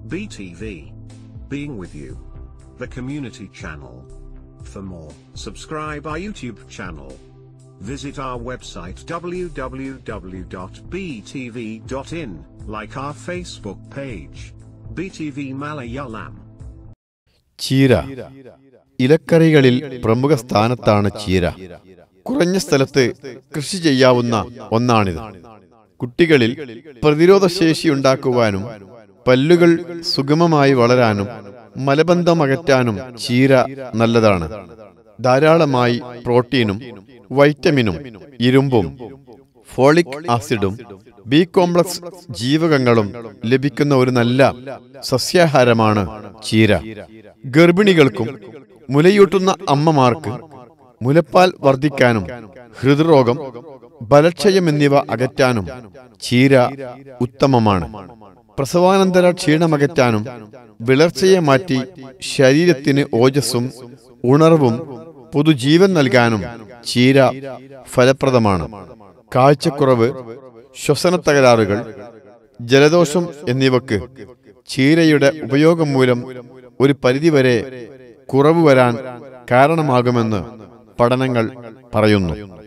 BTV. Being with you. The community channel. For more, subscribe our YouTube channel. Visit our website www.btv.in, like our Facebook page. BTV Malayalam. ചീര ഇലക്കറികളിൽ പ്രമുഖ സ്ഥാനത്താണ് ചീര കുറഞ്ഞ സ്ഥലത്ത് കൃഷി ചെയ്യാവുന്ന ഒന്നാണിത് കുട്ടികളിൽ പ്രതിരോധശേഷി ഉണ്ടാക്കുവാനും പല്ലുകൾ സുഗമമായി വളരാനും മലബന്ധം അകറ്റാനും ചീര നല്ലതാണ് ധാരാളമായി പ്രോട്ടീനും വൈറ്റമിനും ഇരുമ്പും ഫോളിക് ആസിഡും ബി കോംപ്ലക്സ് ജീവകങ്ങളും ലഭിക്കുന്ന ഒരു നല്ല സസ്യാഹാരമാണ് ചീര ഗർഭിണികൾക്കും മുലയൂട്ടുന്ന അമ്മമാർക്ക് മുലപ്പാൽ വർദ്ധിക്കാനും ഹൃദ്രോഗം ബലക്ഷയം എന്നിവ അകറ്റാനും ചീര ഉത്തമമാണ് പ്രസവാനന്തര ക്ഷീണമകറ്റാനും വിളർച്ചയെ മാറ്റി ശരീരത്തിന് ഓജസ്സും ഉണർവും പുതുജീവൻ നൽകാനും ചീര ഫലപ്രദമാണ് കാഴ്ചക്കുറവ് ശ്വസന തകരാറുകൾ ജലദോഷം എന്നിവക്ക് ചീരയുടെ ഉപയോഗം മൂലം ഒരു പരിധിവരെ കുറവ് വരാൻ കാരണമാകുമെന്ന് പഠനങ്ങൾ പറയുന്നു